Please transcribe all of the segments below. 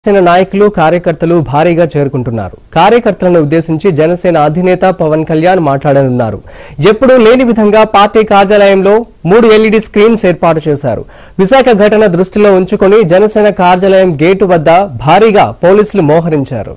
జనసేన నాయకులు కార్యకర్తలు భారీగా చేరుకుంటున్నారు కార్యకర్తలను ఉద్దేశించి జనసేన అధినేత పవన్ కళ్యాణ్ మాట్లాడనున్నారు ఎప్పుడూ లేని విధంగా పార్టీ కార్యాలయంలో మూడు ఎల్ఈడి స్క్రీన్స్ ఏర్పాటు చేశారు విశాఖ ఘటన దృష్టిలో ఉంచుకొని జనసేన కార్యాలయం గేటు వద్ద భారీగా పోలీసులు మోహరించారు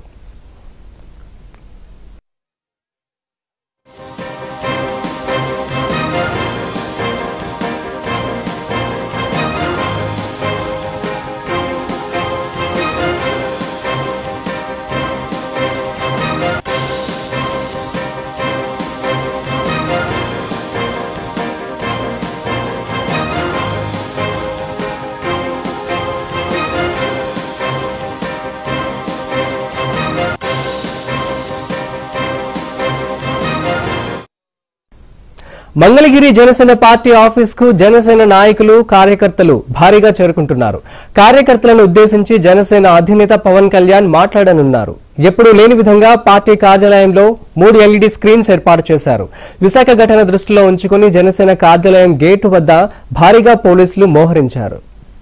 మంగళగిరి జనసేన పార్టీ ఆఫీస్ కు జనసేన నాయకులు కార్యకర్తలు భారీగా చేరుకుంటున్నారు కార్యకర్తలను ఉద్దేశించి జనసేన అధినేత పవన్ కళ్యాణ్ మాట్లాడనున్నారు ఎప్పుడూ లేని విధంగా పార్టీ కార్యాలయంలో మూడు ఎల్ఈడి స్క్రీన్స్ ఏర్పాటు చేశారు విశాఖ ఘటన దృష్టిలో ఉంచుకుని జనసేన కార్యాలయం గేటు వద్ద భారీగా పోలీసులు మోహరించారు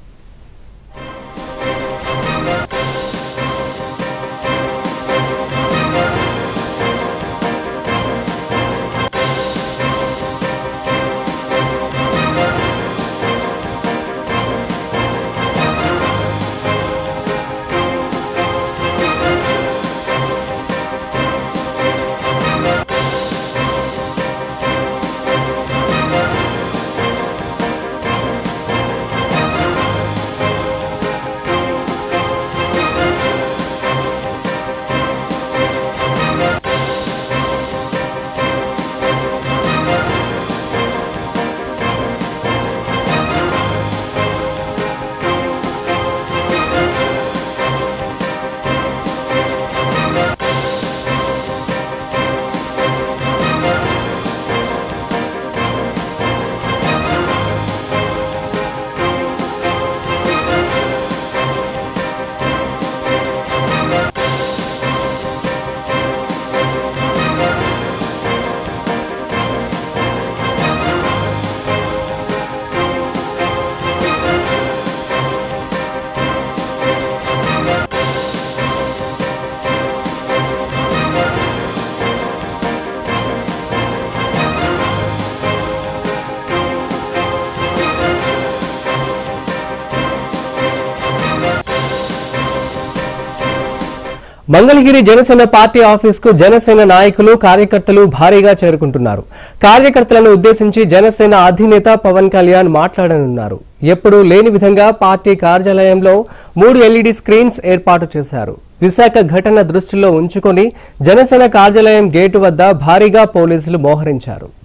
మంగళగిరి జనసేన పార్టీ ఆఫీస్ కు జనసేన నాయకులు కార్యకర్తలు భారీగా చేరుకుంటున్నారు కార్యకర్తలను ఉద్దేశించి జనసేన అధినేత పవన్ కళ్యాణ్ మాట్లాడనున్నారు ఎప్పుడూ లేని విధంగా పార్టీ కార్యాలయంలో మూడు ఎల్ఈడి స్క్రీన్స్ ఏర్పాటు చేశారు విశాఖ ఘటన దృష్టిలో ఉంచుకొని జనసేన కార్యాలయం గేటు వద్ద భారీగా పోలీసులు మోహరించారు